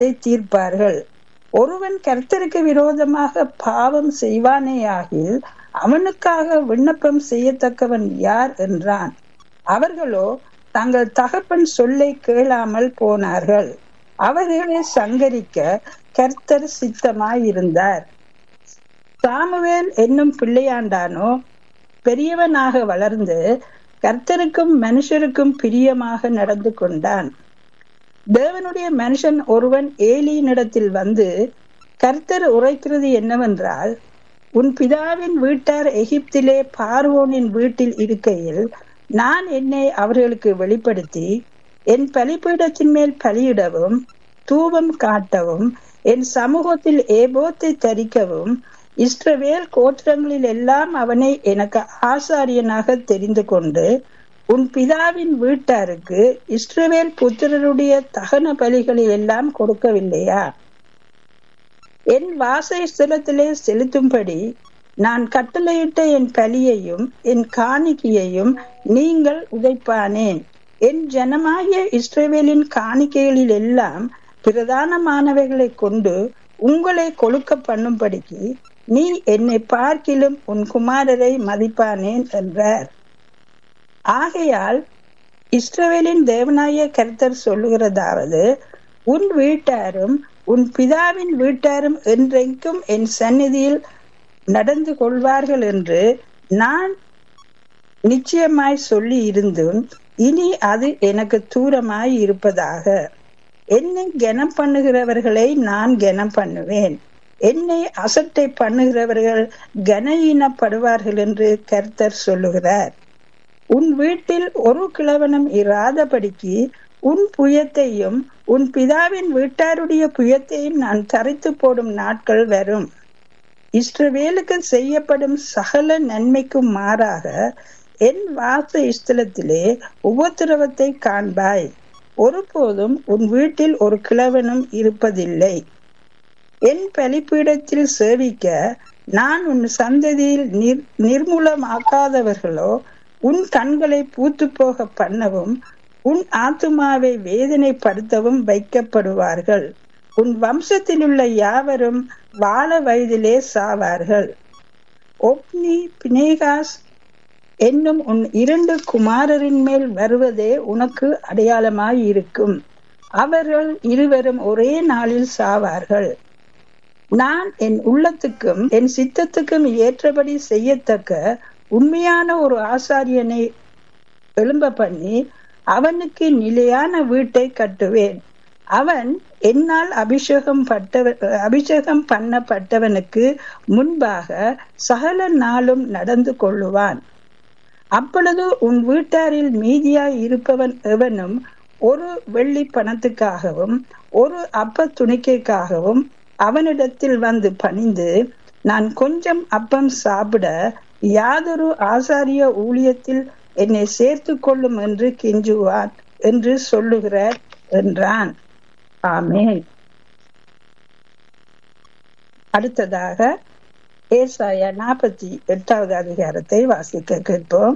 தீர்ப்பார்கள் ஒருவன் கர்த்தருக்கு விரோதமாக பாவம் செய்வானேயாகில் அவனுக்காக விண்ணப்பம் செய்யத்தக்கவன் யார் என்றான் அவர்களோ தங்கள் தகப்பன் சொல்லை கேளாமல் போனார்கள் அவர்களை சங்கரிக்க கர்த்தர் சித்தமாயிருந்தார் சாமுவேல் என்னும் பிள்ளையாண்டானோ பெரியவனாக வளர்ந்து கர்த்தருக்கும் மனுஷருக்கும் பிரியமாக நடந்து கொண்டான் தேவனுடைய மனுஷன் ஒருவன் ஏலியினிடத்தில் வந்து கர்த்தர் உரைக்கிறது என்னவென்றால் உன் பிதாவின் வீட்டார் எகிப்திலே பார்வோனின் வீட்டில் இருக்கையில் நான் என்னை அவர்களுக்கு வெளிப்படுத்தி என் பலிபீடத்தின் மேல் பலியிடவும் தூபம் காட்டவும் என் சமூகத்தில் ஏபோத்தை தரிக்கவும் இஸ்ரவேல் கோத்திரங்களில் எல்லாம் அவனை எனக்கு ஆசாரியனாக தெரிந்து கொண்டு உன் பிதாவின் வீட்டாருக்கு இஸ்ரவேல் புத்திரருடைய தகன பலிகளை எல்லாம் கொடுக்கவில்லையா என் வாசஸ்தலத்திலே செலுத்தும்படி நான் கட்டளையிட்ட என் பலியையும் என் காணிக்கையையும் நீங்கள் உதைப்பானேன் என் ஜனமாகிய இஸ்ரேவேலின் காணிக்கைகளில் எல்லாம் பிரதானமானவைகளை கொண்டு உங்களை கொழுக்க பண்ணும்படிக்கு நீ என்னை பார்க்கிலும் உன் குமாரரை மதிப்பானேன் என்றார் ஆகையால் இஸ்ரவேலின் தேவனாய கர்த்தர் சொல்லுகிறதாவது உன் வீட்டாரும் உன் பிதாவின் வீட்டாரும் என்றைக்கும் என் சந்நிதியில் நடந்து கொள்வார்கள் என்று நான் நிச்சயமாய் சொல்லி இருந்தும் இனி அது எனக்கு தூரமாய் இருப்பதாக என்னை கனம் பண்ணுகிறவர்களை நான் கனம் பண்ணுவேன் என்னை அசட்டை பண்ணுகிறவர்கள் கனஈனப்படுவார்கள் என்று கர்த்தர் சொல்லுகிறார் உன் வீட்டில் ஒரு கிழவனும் இராதபடிக்கு உன் புயத்தையும் உன் பிதாவின் வீட்டாருடைய புயத்தையும் நான் தரித்து போடும் நாட்கள் வரும் இஸ்ரவேலுக்கு செய்யப்படும் சகல நன்மைக்கும் மாறாக என் வாச ஸ்தலத்திலே உபத்திரவத்தை காண்பாய் ஒருபோதும் உன் வீட்டில் ஒரு கிழவனும் இருப்பதில்லை என் பலிப்பீடத்தில் சேவிக்க நான் உன் சந்ததியில் நிர் நிர்மூலமாக்காதவர்களோ உன் கண்களை பூத்து போக பண்ணவும் உன் ஆத்துமாவை வேதனைப்படுத்தவும் வைக்கப்படுவார்கள் உன் வம்சத்தில் உள்ள யாவரும் வாழ வயதிலே சாவார்கள் ஒப்னி பினேகாஸ் என்னும் உன் இரண்டு குமாரரின் மேல் வருவதே உனக்கு அடையாளமாய் இருக்கும் அவர்கள் இருவரும் ஒரே நாளில் சாவார்கள் நான் என் உள்ளத்துக்கும் என் சித்தத்துக்கும் ஏற்றபடி செய்யத்தக்க உண்மையான ஒரு ஆசாரியனை எழும்ப பண்ணி அவனுக்கு நிலையான வீட்டை கட்டுவேன் அவன் என்னால் அபிஷேகம் பட்டவ அபிஷேகம் பண்ணப்பட்டவனுக்கு முன்பாக சகல நாளும் நடந்து கொள்ளுவான் அப்பொழுது உன் வீட்டாரில் மீதியாய் இருப்பவன் எவனும் ஒரு வெள்ளி பணத்துக்காகவும் ஒரு அப்ப துணிக்கைக்காகவும் அவனிடத்தில் வந்து பணிந்து நான் கொஞ்சம் அப்பம் சாப்பிட யாதொரு ஆசாரிய ஊழியத்தில் என்னை சேர்த்து கொள்ளும் என்று கெஞ்சுவான் என்று சொல்லுகிறார் என்றான் ஆமேன் அடுத்ததாக ஏசாயா நாற்பத்தி எட்டாவது அதிகாரத்தை வாசிக்க கேட்போம்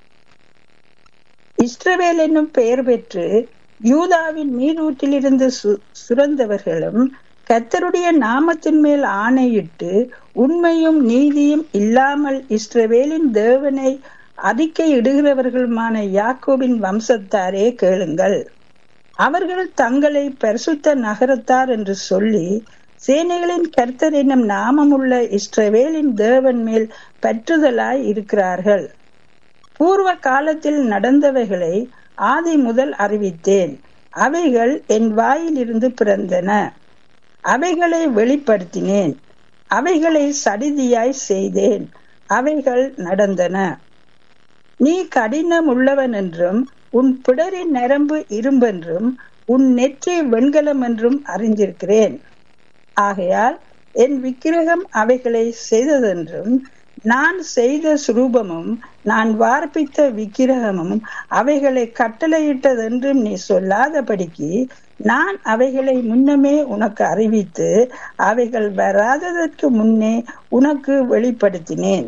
இஸ்ரவேல் என்னும் பெயர் பெற்று யூதாவின் நீரூற்றிலிருந்து சு சுரந்தவர்களும் கத்தருடைய நாமத்தின் மேல் ஆணையிட்டு உண்மையும் நீதியும் இல்லாமல் இஸ்ரவேலின் தேவனை அறிக்கை இடுகிறவர்களுமான யாக்கோபின் வம்சத்தாரே கேளுங்கள் அவர்கள் தங்களை பரிசுத்த நகரத்தார் என்று சொல்லி சேனைகளின் கர்த்தர் என்னும் நாமமுள்ள இஸ்ரவேலின் தேவன் மேல் பற்றுதலாய் இருக்கிறார்கள் பூர்வ காலத்தில் நடந்தவைகளை ஆதி முதல் அறிவித்தேன் அவைகள் என் வாயிலிருந்து பிறந்தன அவைகளை வெளிப்படுத்தினேன் அவைகளை சடிதியாய் செய்தேன் அவைகள் நடந்தன நீ கடினம் உள்ளவன் என்றும் உன் பிடரின் நரம்பு இரும்பென்றும் உன் நெற்றி வெண்கலம் என்றும் அறிந்திருக்கிறேன் ஆகையால் என் விக்கிரகம் அவைகளை செய்ததென்றும் நான் செய்த சுரூபமும் நான் வார்ப்பித்த விக்கிரகமும் அவைகளை கட்டளையிட்டதென்றும் நீ சொல்லாதபடிக்கு நான் அவைகளை முன்னமே உனக்கு அறிவித்து அவைகள் வராததற்கு முன்னே உனக்கு வெளிப்படுத்தினேன்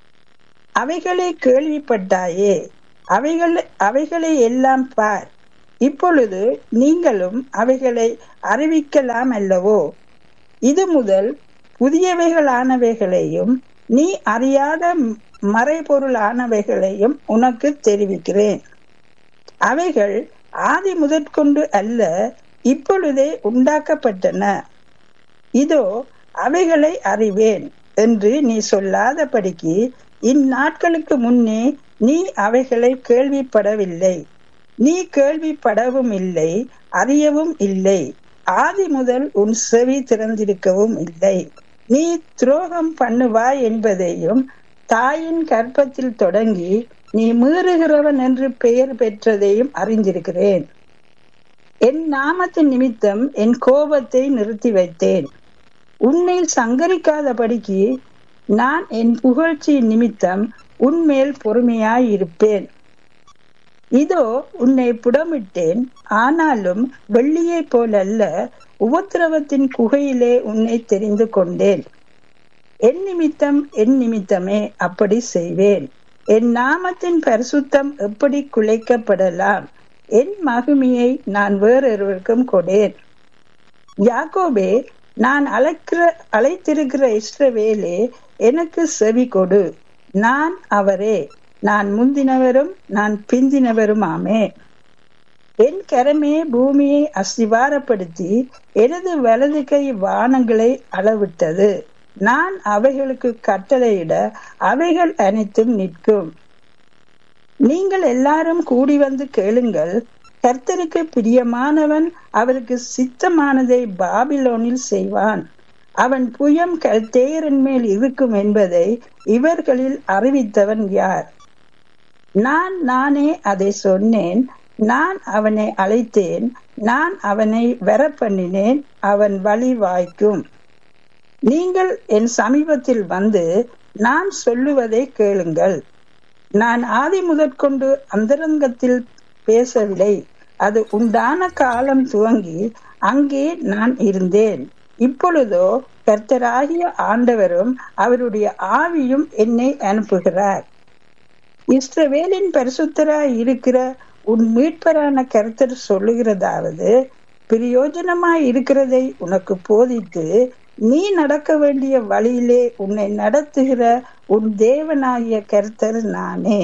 அவைகளை கேள்விப்பட்டாயே அவைகள் அவைகளை எல்லாம் பார் இப்பொழுது நீங்களும் அவைகளை அறிவிக்கலாம் அல்லவோ இது முதல் புதியவைகளானவைகளையும் நீ அறியாத மறைபொருளானவைகளையும் உனக்கு தெரிவிக்கிறேன் அவைகள் ஆதி முதற்கொண்டு அல்ல இப்பொழுதே உண்டாக்கப்பட்டன இதோ அவைகளை அறிவேன் என்று நீ சொல்லாதபடிக்கு இந்நாட்களுக்கு முன்னே நீ அவைகளை கேள்விப்படவில்லை நீ கேள்விப்படவும் இல்லை அறியவும் இல்லை ஆதி முதல் உன் செவி திறந்திருக்கவும் இல்லை நீ துரோகம் பண்ணுவாய் என்பதையும் தாயின் கற்பத்தில் தொடங்கி நீ மீறுகிறவன் என்று பெயர் பெற்றதையும் அறிந்திருக்கிறேன் என் நாமத்தின் நிமித்தம் என் கோபத்தை நிறுத்தி வைத்தேன் உன்னை சங்கரிக்காதபடிக்கு நான் என் புகழ்ச்சியின் நிமித்தம் உன்மேல் பொறுமையாயிருப்பேன் இதோ உன்னை புடமிட்டேன் ஆனாலும் வெள்ளியைப் போலல்ல உபத்திரவத்தின் குகையிலே உன்னை தெரிந்து கொண்டேன் என் நிமித்தம் என் நிமித்தமே அப்படி செய்வேன் என் நாமத்தின் பரிசுத்தம் எப்படி குலைக்கப்படலாம் என் மகிமையை நான் வேறொருவருக்கும் கொடேன் யாக்கோபே நான் அழைக்கிற அழைத்திருக்கிற இஸ்ரவேலே எனக்கு செவி கொடு நான் அவரே நான் முந்தினவரும் நான் பிந்தினவருமாமே என் கரமே பூமியை அஸ்திவாரப்படுத்தி எனது வலது கை வானங்களை அளவிட்டது நான் அவைகளுக்கு கட்டளையிட அவைகள் அனைத்தும் நிற்கும் நீங்கள் எல்லாரும் கூடி வந்து கேளுங்கள் கர்த்தருக்கு பிரியமானவன் அவருக்கு சித்தமானதை பாபிலோனில் செய்வான் அவன் புயம் கல்தேயரின் மேல் இருக்கும் என்பதை இவர்களில் அறிவித்தவன் யார் நான் நானே அதை சொன்னேன் நான் அவனை அழைத்தேன் நான் அவனை வர பண்ணினேன் அவன் வழி வாய்க்கும் நீங்கள் என் சமீபத்தில் வந்து நான் சொல்லுவதை கேளுங்கள் நான் ஆதி முதற்கொண்டு அந்தரங்கத்தில் பேசவில்லை அது உண்டான காலம் துவங்கி அங்கே நான் இருந்தேன் இப்பொழுதோ கர்த்தராகிய ஆண்டவரும் அவருடைய ஆவியும் என்னை அனுப்புகிறார் இஸ்ரவேலின் பரிசுத்தராய் இருக்கிற உன் மீட்பரான கர்த்தர் சொல்லுகிறதாவது பிரயோஜனமாய் இருக்கிறதை உனக்கு போதித்து நீ நடக்க வேண்டிய வழியிலே உன்னை நடத்துகிற உன் தேவனாகிய கர்த்தர் நானே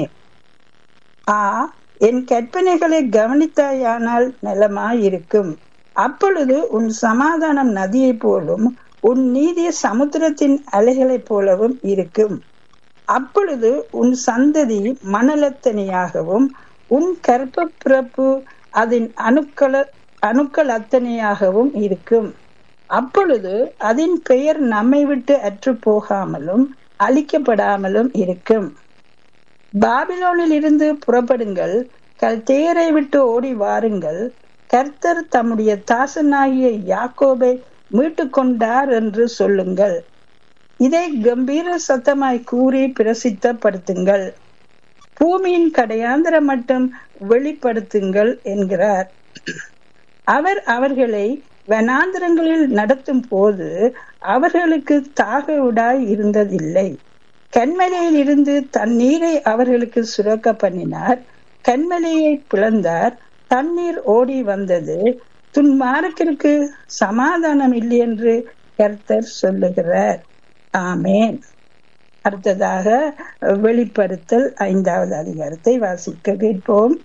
ஆ என் கற்பனைகளை கவனித்தாயானால் நலமாயிருக்கும் அப்பொழுது உன் சமாதானம் நதியைப் போலும் உன் நீதிய சமுத்திரத்தின் அலைகளைப் போலவும் இருக்கும் அப்பொழுது உன் சந்ததி மணலத்தனையாகவும் உன் கற்ப பிறப்பு அதன் அணுக்கள அணுக்கள் அத்தனையாகவும் இருக்கும் அப்பொழுது அதன் பெயர் நம்மை விட்டு அற்று போகாமலும் அழிக்கப்படாமலும் இருக்கும் பாபிலோனில் இருந்து புறப்படுங்கள் கல்தேரை விட்டு ஓடி வாருங்கள் கர்த்தர் தம்முடைய தாசனாகிய யாக்கோபை மீட்டு கொண்டார் என்று சொல்லுங்கள் இதை கம்பீர சத்தமாய் கூறி பிரசித்தப்படுத்துங்கள் பூமியின் கடையாந்திர மட்டும் வெளிப்படுத்துங்கள் என்கிறார் அவர் அவர்களை வனாந்திரங்களில் நடத்தும் போது அவர்களுக்கு தாகவுடாய் இருந்ததில்லை கண்மலையில் இருந்து தண்ணீரை அவர்களுக்கு சுரக்க பண்ணினார் கண்மலையை பிளந்தார் தண்ணீர் ஓடி வந்தது துன்மார்க்கிற்கு சமாதானம் இல்லை என்று கர்த்தர் சொல்லுகிறார் ஆமேன் அடுத்ததாக வெளிப்படுத்தல் ஐந்தாவது அதிகாரத்தை வாசிக்க கேட்போம்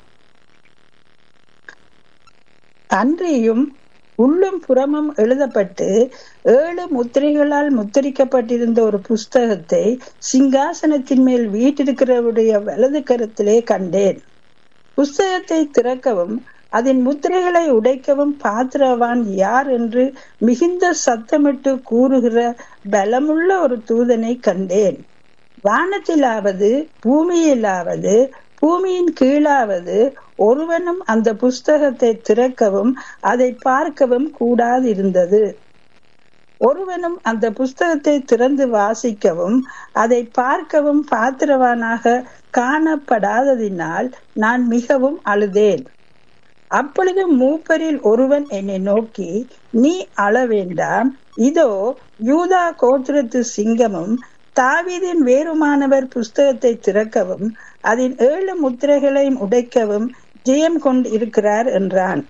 அன்றியும் உள்ளும் புறமும் எழுதப்பட்டு ஏழு முத்திரைகளால் முத்திரிக்கப்பட்டிருந்த ஒரு புஸ்தகத்தை சிங்காசனத்தின் மேல் வீட்டிருக்கிறவருடைய வலது கருத்திலே கண்டேன் புஸ்தகத்தை திறக்கவும் அதன் முத்திரைகளை உடைக்கவும் பாத்திரவான் யார் என்று மிகுந்த சத்தமிட்டு கூறுகிற பலமுள்ள ஒரு தூதனை கண்டேன் வானத்திலாவது பூமியிலாவது பூமியின் கீழாவது ஒருவனும் அந்த புஸ்தகத்தை திறக்கவும் அதை பார்க்கவும் கூடாதிருந்தது ஒருவனும் அந்த புஸ்தகத்தை திறந்து வாசிக்கவும் அதை பார்க்கவும் பாத்திரவானாக காணப்படாததினால் நான் மிகவும் அழுதேன் அப்பொழுது மூப்பரில் ஒருவன் என்னை நோக்கி நீ அழ வேண்டாம் இதோ யூதா கோத்திரத்து சிங்கமும் தாவீதின் வேறுமானவர் புஸ்தகத்தை திறக்கவும் அதன் ஏழு முத்திரைகளையும் உடைக்கவும் ஜெயம் கொண்டு இருக்கிறார் என்றான்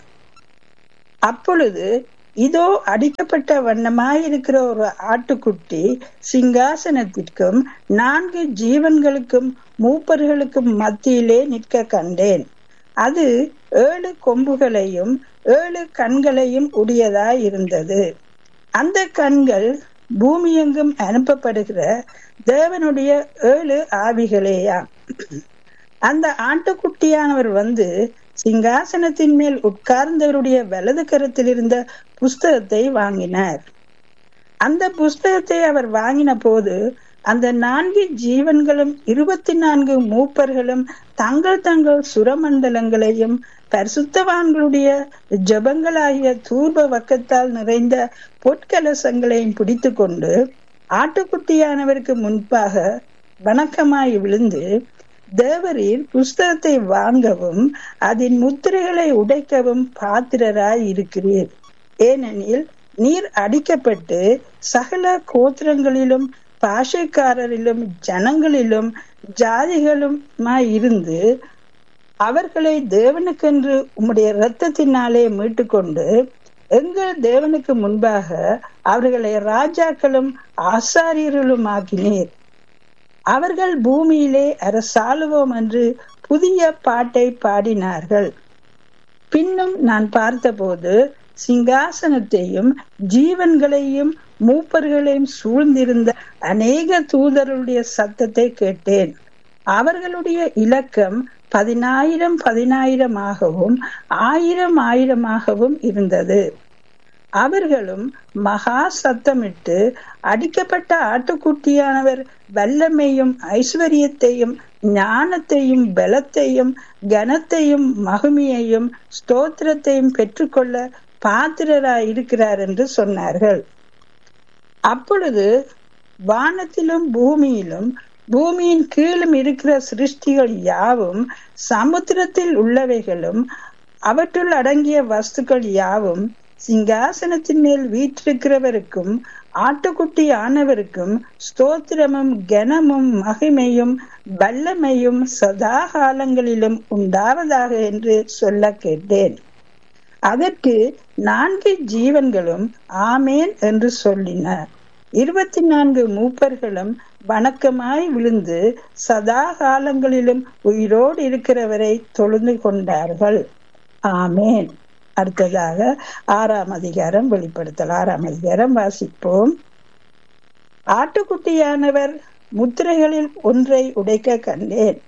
அப்பொழுது இதோ அடிக்கப்பட்ட வண்ணமாயிருக்கிற ஒரு ஆட்டுக்குட்டி சிங்காசனத்திற்கும் நான்கு ஜீவன்களுக்கும் மூப்பர்களுக்கும் மத்தியிலே நிற்க கண்டேன் அது ஏழு கொம்புகளையும் ஏழு கண்களையும் உடையதாய் இருந்தது அந்த கண்கள் பூமியெங்கும் அனுப்பப்படுகிற தேவனுடைய ஏழு ஆவிகளேயா அந்த ஆட்டுக்குட்டியானவர் வந்து சிங்காசனத்தின் மேல் உட்கார்ந்தவருடைய வலது கரத்தில் இருந்த புஸ்தகத்தை வாங்கினார் அந்த புஸ்தகத்தை அவர் வாங்கின போது அந்த நான்கு ஜீவன்களும் இருபத்தி நான்கு மூப்பர்களும் தங்கள் தங்கள் சுரமண்டலங்களையும் பரிசுத்தவான்களுடைய ஜபங்களாகிய தூர்ப வக்கத்தால் நிறைந்த பொற்கலசங்களையும் பிடித்து கொண்டு ஆட்டுக்குட்டியானவருக்கு முன்பாக வணக்கமாய் விழுந்து தேவரீர் புஸ்தகத்தை வாங்கவும் அதன் முத்திரைகளை உடைக்கவும் பாத்திரராய் இருக்கிறீர் ஏனெனில் நீர் அடிக்கப்பட்டு சகல கோத்திரங்களிலும் பாஷைக்காரரிலும் ஜனங்களிலும் ஜாதிகளுமாய் இருந்து அவர்களை தேவனுக்கென்று உம்முடைய இரத்தத்தினாலே மீட்டுக்கொண்டு எங்கள் தேவனுக்கு முன்பாக அவர்களை ராஜாக்களும் ஆசாரியர்களும் ஆக்கினீர் அவர்கள் பூமியிலே அரசாளுவோம் என்று புதிய பாட்டை பாடினார்கள் பின்னும் நான் பார்த்தபோது சிங்காசனத்தையும் ஜீவன்களையும் மூப்பர்களையும் சூழ்ந்திருந்த அநேக தூதருடைய சத்தத்தை கேட்டேன் அவர்களுடைய இலக்கம் பதினாயிரம் பதினாயிரமாகவும் ஆயிரம் ஆயிரமாகவும் இருந்தது அவர்களும் மகா சத்தமிட்டு அடிக்கப்பட்ட ஆட்டுக்குட்டியானவர் வல்லமையும் ஐஸ்வர்யத்தையும் ஞானத்தையும் பலத்தையும் கனத்தையும் மகிமையையும் ஸ்தோத்திரத்தையும் பெற்றுக்கொள்ள பாத்திரராய் இருக்கிறார் என்று சொன்னார்கள் அப்பொழுது வானத்திலும் பூமியிலும் பூமியின் கீழும் இருக்கிற சிருஷ்டிகள் யாவும் சமுத்திரத்தில் உள்ளவைகளும் அவற்றுள் அடங்கிய வஸ்துக்கள் யாவும் சிங்காசனத்தின் மேல் வீற்றிருக்கிறவருக்கும் ஆட்டுக்குட்டி ஆனவருக்கும் ஸ்தோத்திரமும் கனமும் மகிமையும் வல்லமையும் சதா காலங்களிலும் உண்டாவதாக என்று சொல்ல கேட்டேன் அதற்கு நான்கு ஜீவன்களும் ஆமேன் என்று சொல்லினார் இருபத்தி நான்கு மூப்பர்களும் வணக்கமாய் விழுந்து சதா காலங்களிலும் உயிரோடு இருக்கிறவரை தொழுந்து கொண்டார்கள் ஆமேன் அடுத்ததாக ஆறாம் அதிகாரம் வெளிப்படுத்தல் ஆறாம் அதிகாரம் வாசிப்போம் ஆட்டுக்குட்டியானவர் முத்திரைகளில் ஒன்றை உடைக்க கண்டேன்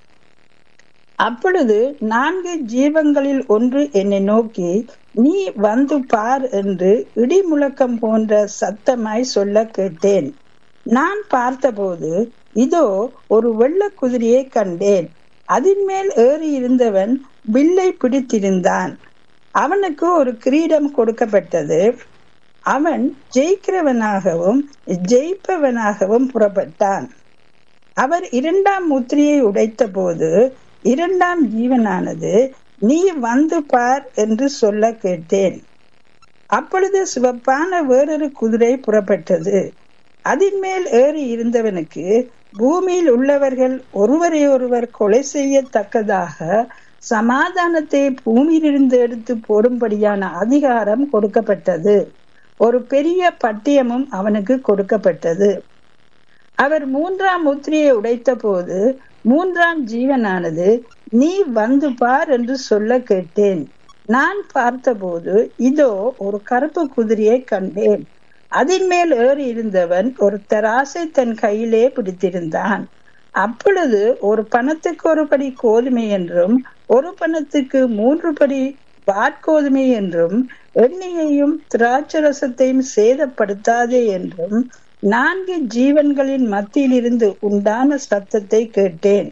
அப்பொழுது நான்கு ஜீவங்களில் ஒன்று என்னை நோக்கி நீ வந்து பார் என்று இடி முழக்கம் போன்ற சத்தமாய் சொல்ல கேட்டேன் நான் பார்த்தபோது இதோ ஒரு வெள்ள குதிரையை கண்டேன் அதன் மேல் ஏறி இருந்தவன் வில்லை பிடித்திருந்தான் அவனுக்கு ஒரு கிரீடம் கொடுக்கப்பட்டது அவன் ஜெயிக்கிறவனாகவும் ஜெயிப்பவனாகவும் புறப்பட்டான் அவர் இரண்டாம் முத்திரையை உடைத்த போது இரண்டாம் ஜீவனானது நீ வந்து பார் என்று சொல்ல கேட்டேன் அப்பொழுது சிவப்பான வேறொரு குதிரை புறப்பட்டது அதன் மேல் ஏறி இருந்தவனுக்கு பூமியில் உள்ளவர்கள் ஒருவரை ஒருவர் கொலை செய்யத்தக்கதாக சமாதானத்தை பூமியிலிருந்து எடுத்து போடும்படியான அதிகாரம் கொடுக்கப்பட்டது ஒரு பெரிய பட்டியமும் அவனுக்கு கொடுக்கப்பட்டது அவர் மூன்றாம் முத்திரையை உடைத்த போது மூன்றாம் ஜீவனானது நீ வந்து பார் என்று சொல்ல கேட்டேன் நான் பார்த்தபோது இதோ ஒரு கருப்பு குதிரையை கண்டேன் அதன் மேல் ஏறி இருந்தவன் ஒரு தராசை தன் கையிலே பிடித்திருந்தான் அப்பொழுது ஒரு பணத்துக்கு ஒரு படி கோதுமை என்றும் ஒரு பணத்துக்கு மூன்று படி வாட்கோதுமை என்றும் எண்ணெயையும் திராட்சரசத்தையும் சேதப்படுத்தாதே என்றும் நான்கு ஜீவன்களின் மத்தியில் இருந்து உண்டான சத்தத்தை கேட்டேன்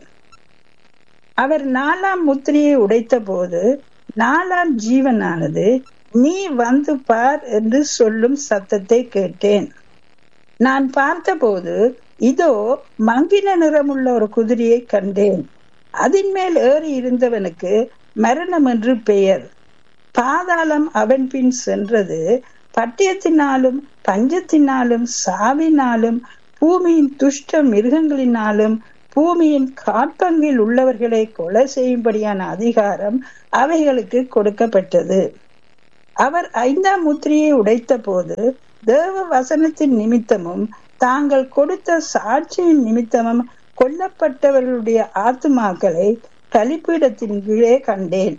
அவர் நாலாம் முத்திரையை உடைத்த போது நாலாம் ஜீவனானது நீ வந்து பார் என்று சொல்லும் சத்தத்தை கேட்டேன் நான் பார்த்தபோது இதோ மங்கின நிறமுள்ள ஒரு குதிரையை கண்டேன் அதன் மேல் ஏறி இருந்தவனுக்கு மரணம் என்று பெயர் பாதாளம் அவன் பின் சென்றது பட்டியத்தினாலும் பஞ்சத்தினாலும் சாவினாலும் பூமியின் துஷ்ட மிருகங்களினாலும் பூமியின் காற்பங்கில் உள்ளவர்களை கொலை செய்யும்படியான அதிகாரம் அவைகளுக்கு கொடுக்கப்பட்டது அவர் ஐந்தாம் முத்திரையை உடைத்த போது தேவ வசனத்தின் நிமித்தமும் தாங்கள் கொடுத்த சாட்சியின் நிமித்தமும் கொல்லப்பட்டவர்களுடைய ஆத்துமாக்களை கலிப்பீடத்தின் கீழே கண்டேன்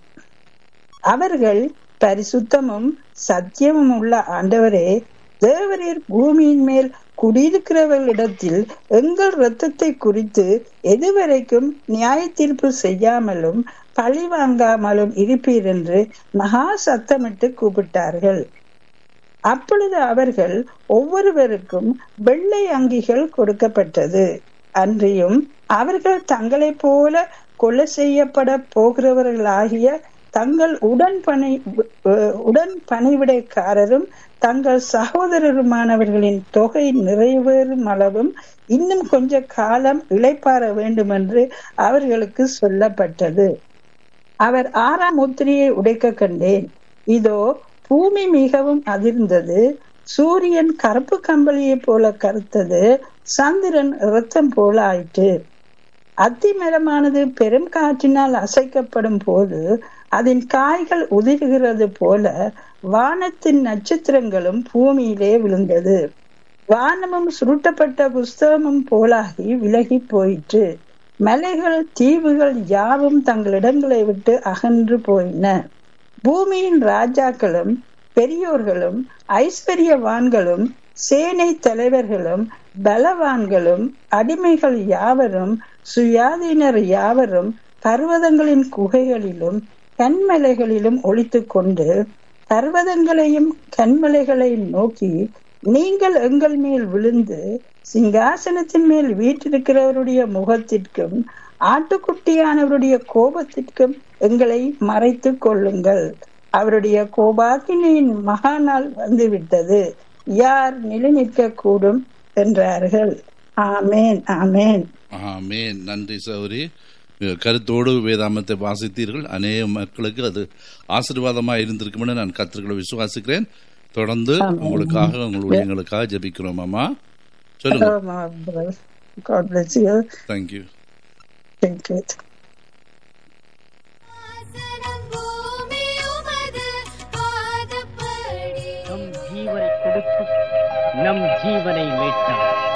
அவர்கள் பரிசுத்தமும் சத்தியமும் உள்ள ஆண்டவரே தேவரீர் பூமியின் மேல் குடியிருக்கிறவர்களிடத்தில் எங்கள் இரத்தத்தை குறித்து எதுவரைக்கும் நியாய தீர்ப்பு செய்யாமலும் பழி வாங்காமலும் இருப்பீர் என்று மகா சத்தமிட்டு கூப்பிட்டார்கள் அப்பொழுது அவர்கள் ஒவ்வொருவருக்கும் வெள்ளை அங்கிகள் கொடுக்கப்பட்டது அன்றியும் அவர்கள் தங்களைப் போல கொலை செய்யப்பட போகிறவர்களாகிய தங்கள் உடன் பணி உடன் பணிவிடைக்காரரும் தங்கள் சகோதரருமானவர்களின் தொகை நிறைவேறும் அளவும் இன்னும் கொஞ்ச காலம் இளைப்பாற வேண்டும் என்று அவர்களுக்கு சொல்லப்பட்டது அவர் ஆறாம் முத்திரையை உடைக்க கண்டேன் இதோ பூமி மிகவும் அதிர்ந்தது சூரியன் கருப்பு கம்பளியை போல கருத்தது சந்திரன் இரத்தம் போல ஆயிற்று அத்திமரமானது பெரும் காற்றினால் அசைக்கப்படும் போது அதன் காய்கள் உதிர்கிறது போல வானத்தின் நட்சத்திரங்களும் பூமியிலே விழுந்தது வானமும் சுருட்டப்பட்ட புஸ்தகமும் போலாகி விலகி போயிற்று மலைகள் தீவுகள் யாவும் தங்கள் இடங்களை விட்டு அகன்று போயின பூமியின் ராஜாக்களும் பெரியோர்களும் ஐஸ்வர்யவான்களும் சேனை தலைவர்களும் பலவான்களும் அடிமைகள் யாவரும் சுயாதீனர் யாவரும் பர்வதங்களின் குகைகளிலும் கண்மலைகளிலும் ஒழித்து கொண்டு பர்வதங்களையும் கண்மலைகளையும் நோக்கி நீங்கள் எங்கள் மேல் விழுந்து சிங்காசனத்தின் மேல் வீட்டிருக்கிறவருடைய முகத்திற்கும் ஆட்டுக்குட்டியானவருடைய கோபத்திற்கும் எங்களை மறைத்து கொள்ளுங்கள் அவருடைய கோபாக்கினியின் மகாநாள் வந்துவிட்டது யார் நிலைநிற்க கூடும் என்றார்கள் ஆமேன் ஆமேன் ஆமேன் நன்றி சௌரி கருத்தோடு வேதாமத்தை வாசித்தீர்கள் அநேக மக்களுக்கு அது ஆசீர்வாதமாக இருந்திருக்கும்னு நான் கத்திரிகளை விசுவாசிக்கிறேன் தொடர்ந்து உங்களுக்காக உங்கள் ஊழியங்களுக்காக ஜபிக்கிறோம் அம்மா சொல்லுங்க God bless you. Thank you Thank you. நம் ஜீவனை கொடுத்து நம் ஜீவனை மீட்டார்